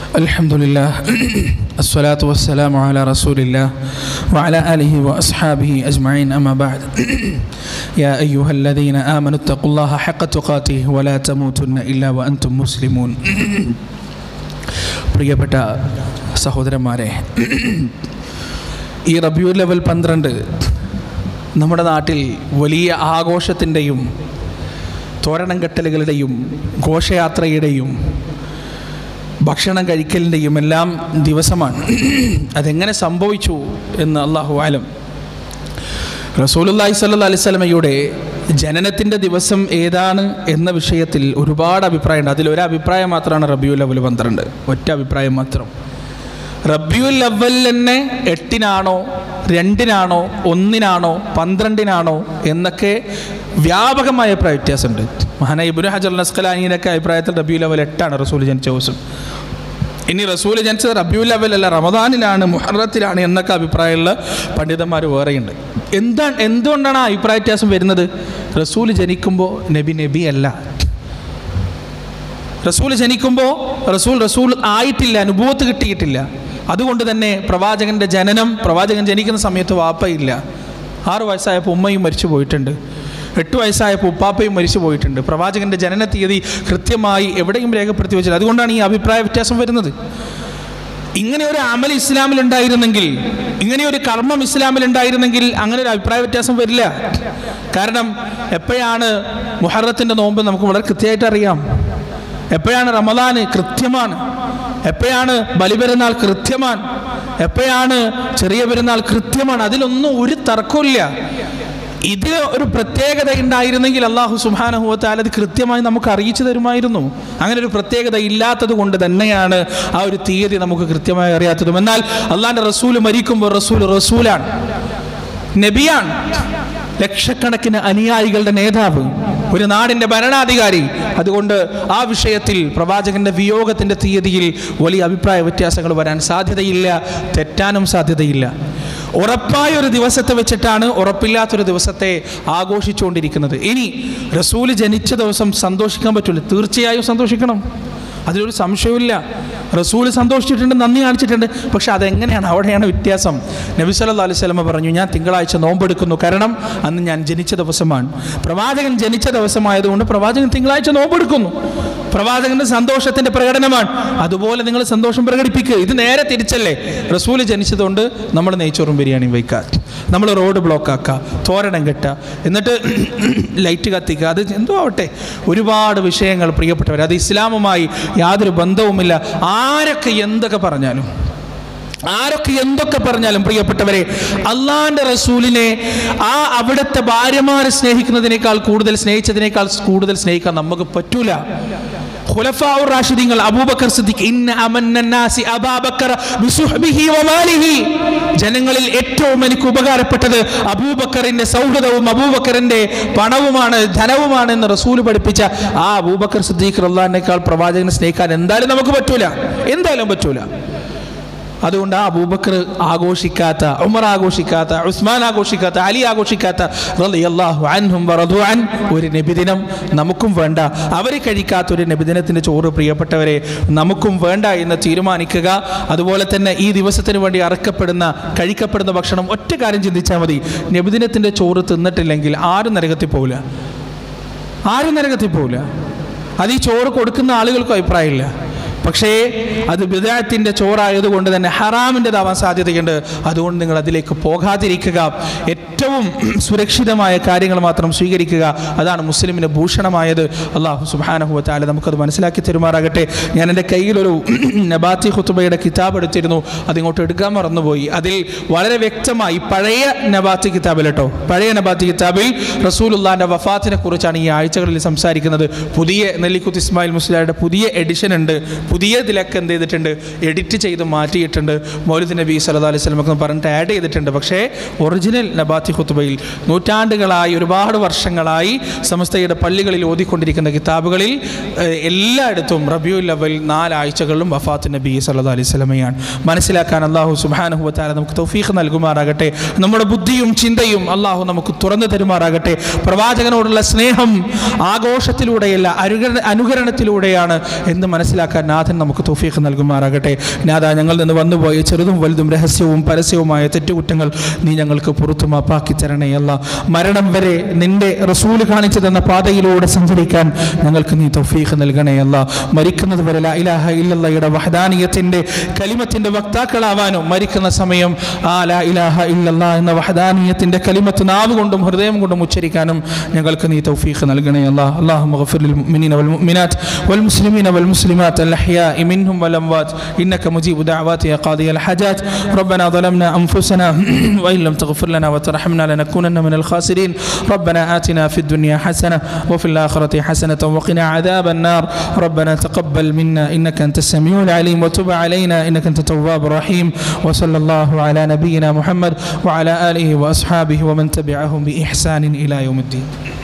الحمد لله الصلاة والسلام على رسول الله وعلى آله وأصحابه أجمعين أما بعد يا أيها الذين آمنوا اتقوا الله حق تقاته ولا تموتن إلا وأنتم مسلمون പ്രിയപ്പെട്ട സഹോദരന്മാരെ ഈ റബ്യൂ ലെവൽ പന്ത്രണ്ട് നമ്മുടെ നാട്ടിൽ വലിയ ആഘോഷത്തിൻ്റെയും തോരണം കെട്ടലുകളുടെയും ഘോഷയാത്രയുടെയും ഭക്ഷണം കഴിക്കലിൻ്റെയും എല്ലാം ദിവസമാണ് അതെങ്ങനെ സംഭവിച്ചു എന്ന് അള്ളാഹു ആലം റസൂലുല്ലാഹി സല്ലു അലൈഹി സ്വലമയുടെ ജനനത്തിൻ്റെ ദിവസം ഏതാണ് എന്ന വിഷയത്തിൽ ഒരുപാട് അഭിപ്രായമുണ്ട് അതിലൊരു അഭിപ്രായം മാത്രമാണ് റബിയുൽ അവൽ പന്ത്രണ്ട് ഒറ്റ അഭിപ്രായം മാത്രം റബിയുൽ അവൽ തന്നെ എട്ടിനാണോ രണ്ടിനാണോ ഒന്നിനാണോ പന്ത്രണ്ടിനാണോ എന്നൊക്കെ വ്യാപകമായ അഭിപ്രായ വ്യത്യാസമുണ്ട് മഹാന ഇബുൻ ഹജർ നസ്കലാനിയുടെ അഭിപ്രായത്തിൽ റബിയുൽ അവൽ എട്ടാണ് റസൂൽ ജനിച്ച ദിവസം ഇനി റസൂൽ ജനിച്ചത് റബിയുൽ അവൽ അല്ല റമദാനിലാണ് മുഹറത്തിലാണ് എന്നൊക്കെ അഭിപ്രായമുള്ള പണ്ഡിതന്മാർ വേറെയുണ്ട് എന്താണ് എന്തുകൊണ്ടാണ് ആ അഭിപ്രായ വ്യത്യാസം വരുന്നത് റസൂൽ ജനിക്കുമ്പോൾ നബി നബി അല്ല റസൂൽ ജനിക്കുമ്പോൾ റസൂൽ റസൂൽ ആയിട്ടില്ല അനുഭവത്ത് കിട്ടിയിട്ടില്ല അതുകൊണ്ട് തന്നെ പ്രവാചകൻ്റെ ജനനം പ്രവാചകൻ ജനിക്കുന്ന സമയത്ത് വാപ്പയില്ല ആറ് വയസ്സായപ്പോൾ ഉമ്മയും മരിച്ചു പോയിട്ടുണ്ട് എട്ട് വയസ്സായപ്പോൾ ഉപ്പാപ്പയും മരിച്ചു പോയിട്ടുണ്ട് പ്രവാചകൻ്റെ ജനന തീയതി കൃത്യമായി എവിടെയും രേഖപ്പെടുത്തി വെച്ചില്ല അതുകൊണ്ടാണ് ഈ അഭിപ്രായ വ്യത്യാസം വരുന്നത് ഇങ്ങനെ ഒരു അമൽ ഇസ്ലാമിൽ ഉണ്ടായിരുന്നെങ്കിൽ ഇങ്ങനെ ഒരു കർമ്മം ഇസ്ലാമിൽ ഉണ്ടായിരുന്നെങ്കിൽ അങ്ങനെ ഒരു അഭിപ്രായ വ്യത്യാസം വരില്ല കാരണം എപ്പോഴാണ് മുഹറത്തിൻ്റെ നോമ്പ് നമുക്ക് വളരെ കൃത്യമായിട്ട് അറിയാം എപ്പോഴാണ് റമദാന് കൃത്യമാണ് എപ്പോഴാണ് ബലിപെരുന്നാൾ കൃത്യമാണ് എപ്പോഴാണ് ചെറിയ പെരുന്നാൾ കൃത്യമാണ് അതിലൊന്നും ഒരു തർക്കമില്ല ഇത് ഒരു പ്രത്യേകത ഉണ്ടായിരുന്നെങ്കിൽ അള്ളാഹു സുബാനഹുവത്താൽ അത് കൃത്യമായി നമുക്ക് അറിയിച്ചു തരുമായിരുന്നു അങ്ങനെ ഒരു പ്രത്യേകത ഇല്ലാത്തത് കൊണ്ട് തന്നെയാണ് ആ ഒരു തീയതി നമുക്ക് കൃത്യമായി അറിയാത്തതും എന്നാൽ അള്ളാഹിൻ്റെ റസൂൽ മരിക്കുമ്പോൾ റസൂൽ റസൂലാണ് നബിയാണ് ലക്ഷക്കണക്കിന് അനുയായികളുടെ നേതാവ് ഒരു നാടിൻ്റെ ഭരണാധികാരി അതുകൊണ്ട് ആ വിഷയത്തിൽ പ്രവാചകന്റെ വിയോഗത്തിൻ്റെ തീയതിയിൽ വലിയ അഭിപ്രായ വ്യത്യാസങ്ങൾ വരാൻ സാധ്യതയില്ല തെറ്റാനും സാധ്യതയില്ല ഉറപ്പായ ഒരു ദിവസത്തെ വെച്ചിട്ടാണ് ഉറപ്പില്ലാത്തൊരു ദിവസത്തെ ആഘോഷിച്ചുകൊണ്ടിരിക്കുന്നത് ഇനി റസൂല് ജനിച്ച ദിവസം സന്തോഷിക്കാൻ പറ്റില്ല തീർച്ചയായും സന്തോഷിക്കണം അതിലൊരു സംശയവുമില്ല റസൂൽ സന്തോഷിച്ചിട്ടുണ്ട് നന്ദി കാണിച്ചിട്ടുണ്ട് പക്ഷെ അതെങ്ങനെയാണ് അവിടെയാണ് വ്യത്യാസം നബി സല്ലാ അലൈഹി സ്വലമ പറഞ്ഞു ഞാൻ തിങ്കളാഴ്ച നോമ്പെടുക്കുന്നു കാരണം അന്ന് ഞാൻ ജനിച്ച ദിവസമാണ് പ്രവാചകൻ ജനിച്ച ദിവസമായതുകൊണ്ട് പ്രവാചകൻ തിങ്കളാഴ്ച നോമ്പെടുക്കുന്നു പ്രവാചകന്റെ സന്തോഷത്തിന്റെ പ്രകടനമാണ് അതുപോലെ നിങ്ങൾ സന്തോഷം പ്രകടിപ്പിക്കുക ഇത് നേരെ തിരിച്ചല്ലേ റസൂൽ ജനിച്ചതുകൊണ്ട് നമ്മൾ നെയ്ച്ചോറും ബിരിയാണിയും വയ്ക്കുക നമ്മൾ റോഡ് ബ്ലോക്ക് ആക്കുക തോരണം കെട്ടുക എന്നിട്ട് ലൈറ്റ് കത്തിക്കുക അത് എന്തോ ആവട്ടെ ഒരുപാട് വിഷയങ്ങൾ പ്രിയപ്പെട്ടവർ അത് ഇസ്ലാമുമായി യാതൊരു ബന്ധവുമില്ല ആരൊക്കെ എന്തൊക്കെ പറഞ്ഞാലും ആരൊക്കെ എന്തൊക്കെ പറഞ്ഞാലും പ്രിയപ്പെട്ടവരെ അള്ളാന്റെ റസൂലിനെ ആ അവിടുത്തെ ഭാര്യമാരെ സ്നേഹിക്കുന്നതിനേക്കാൾ കൂടുതൽ സ്നേഹിച്ചതിനേക്കാൾ കൂടുതൽ സ്നേഹിക്കാൻ നമുക്ക് പറ്റൂല ഖുലഫാഉർ റാഷിദീങ്ങൾ അബൂബക്കർ സിദ്ദീഖ് ഇന്ന അമന്നന്നാസി അബാബക്കർ ബിസുഹ്ബിഹി വമാലിഹി ജനങ്ങളിൽ ഏറ്റവും എനിക്ക് ഉപകാരപ്പെട്ടത് അബൂബക്കറിന്റെ സൗഹൃദവും അബൂബക്കറിന്റെ പണവുമാണ് ധനവുമാണ് എന്ന് റസൂൽ പഠിപ്പിച്ച ആ അബൂബക്കർ സിദ്ദീഖ് റഹ്ലാനേക്കാൾ പ്രവാചകനെ സ്നേഹിക്കാൻ എന്തായാലും നമുക്ക് പറ്റൂല എന്തായാലും പറ്റൂല അതുകൊണ്ട് ആ അബൂബക്കർ ആഘോഷിക്കാത്ത ഉമർ ആഘോഷിക്കാത്ത ഉസ്മാൻ ആഘോഷിക്കാത്ത അലി ആഘോഷിക്കാത്ത റളിയല്ലാഹു അൻഹും വറദു അൻ ഒരു നബിദിനം നമുക്കും വേണ്ട അവർ കഴിക്കാത്ത ഒരു നബിദിനത്തിൻ്റെ ചോറ് പ്രിയപ്പെട്ടവരെ നമുക്കും വേണ്ട എന്ന് തീരുമാനിക്കുക അതുപോലെ തന്നെ ഈ ദിവസത്തിന് വേണ്ടി അറക്കപ്പെടുന്ന കഴിക്കപ്പെടുന്ന ഭക്ഷണം ഒറ്റ കാര്യം ചിന്തിച്ചാൽ മതി നബിദിനത്തിൻ്റെ ചോറ് തിന്നിട്ടില്ലെങ്കിൽ ആരും നരകത്തിൽ പോവില്ല ആരും നരകത്തിൽ പോവില്ല അത് ഈ ചോറ് കൊടുക്കുന്ന ആളുകൾക്കും അഭിപ്രായമില്ല പക്ഷേ അത് ബിദാത്തിൻ്റെ ചോറായതുകൊണ്ട് തന്നെ ഹറാമിൻ്റെതാവാൻ സാധ്യതയുണ്ട് അതുകൊണ്ട് നിങ്ങൾ അതിലേക്ക് പോകാതിരിക്കുക ഏറ്റവും സുരക്ഷിതമായ കാര്യങ്ങൾ മാത്രം സ്വീകരിക്കുക അതാണ് മുസ്ലിമിന് ഭൂഷണമായത് അള്ളാഹു സുബാനഹുവത്താല നമുക്കത് മനസ്സിലാക്കി തരുമാറാകട്ടെ ഞാൻ എൻ്റെ കയ്യിലൊരു നബാത്തി ഹുത്തുബയുടെ കിതാബ് എടുത്തിരുന്നു അതിങ്ങോട്ട് എടുക്കാൻ മറന്നുപോയി അതിൽ വളരെ വ്യക്തമായി പഴയ നബാത്തി കിതാബിൽ കേട്ടോ പഴയ നബാത്തി കിതാബിൽ റസൂലുള്ളാൻ്റെ വഫാത്തിനെ കുറിച്ചാണ് ഈ ആഴ്ചകളിൽ സംസാരിക്കുന്നത് പുതിയ നെല്ലിക്കുത്ത് ഇസ്മായിൽ മുസ്ലിയുടെ പുതിയ എഡിഷൻ ഉണ്ട് പുതിയ ഇതിലൊക്കെ എന്ത് ചെയ്തിട്ടുണ്ട് എഡിറ്റ് ചെയ്ത് മാറ്റിയിട്ടുണ്ട് മൗലിദ് നബി സല്ലാ അലൈഹി സ്വലമൊക്കെ പറഞ്ഞിട്ട് ആഡ് ചെയ്തിട്ടുണ്ട് പക്ഷേ ഒറിജിനൽ നബാത്തി ഖുത്തുബയിൽ നൂറ്റാണ്ടുകളായി ഒരുപാട് വർഷങ്ങളായി സമസ്തയുടെ പള്ളികളിൽ ഓതിക്കൊണ്ടിരിക്കുന്ന കിതാബുകളിൽ ഏഹ്, എല്ലായിടത്തും റബിയുൽ അവൽ നാലാഴ്ചകളിലും വഫാത്ത് നബി സല്ലാ അലൈഹി സ്വലമയാണ് മനസ്സിലാക്കാൻ അള്ളാഹു സുബാനുഹുവത്താല നമുക്ക് തൗഫീഖ് നൽകുമാറാകട്ടെ നമ്മുടെ ബുദ്ധിയും ചിന്തയും അള്ളാഹു നമുക്ക് തുറന്നു തരുമാറാകട്ടെ പ്രവാചകനോടുള്ള സ്നേഹം ആഘോഷത്തിലൂടെയല്ല അനുകരണ അനുകരണത്തിലൂടെയാണ് എന്ന് മനസ്സിലാക്കാൻ നാഥൻ നമുക്ക് തൗഫീഖ് നൽകുമാറാകട്ടെ നാഥ ഞങ്ങളിൽ നിന്ന് വന്നുപോയ ചെറുതും വലുതും രഹസ്യവും പരസ്യവുമായ തെറ്റുകുറ്റങ്ങൾ നീ ഞങ്ങൾക്ക് പുറത്തു മാപ്പാക്കി തരണേ അല്ല മരണം വരെ നിന്റെ റസൂല് കാണിച്ചു തന്ന പാതയിലൂടെ സഞ്ചരിക്കാൻ ഞങ്ങൾക്ക് നീ തൗഫീഖ് നൽകണേ അല്ല മരിക്കുന്നത് വരെ ലാ ഇലാഹ ഇല്ലല്ലയുടെ വഹദാനിയത്തിൻ്റെ കലിമത്തിൻ്റെ വക്താക്കളാവാനും മരിക്കുന്ന സമയം ആ ലാ ഇലാഹ ഇല്ലല്ല എന്ന വഹദാനിയത്തിൻ്റെ കലിമത്ത് നാവ് കൊണ്ടും ഹൃദയം കൊണ്ടും ഉച്ചരിക്കാനും ഞങ്ങൾക്ക് നീ തൗഫീഖ് നൽകണേ അല്ല അള്ളാഹു മഗ്ഫിർ للمؤمنين والمؤمنات والمسلمين والمسلمات الأحياء منهم والأموات إنك مجيب دعوات يا قاضي الحاجات ربنا ظلمنا أنفسنا وإن لم تغفر لنا وترحمنا لنكونن من الخاسرين ربنا آتنا في الدنيا حسنة وفي الآخرة حسنة وقنا عذاب النار ربنا تقبل منا إنك أنت السميع العليم وتب علينا إنك أنت التواب الرحيم وصلى الله على نبينا محمد وعلى آله وأصحابه ومن تبعهم بإحسان إلى يوم الدين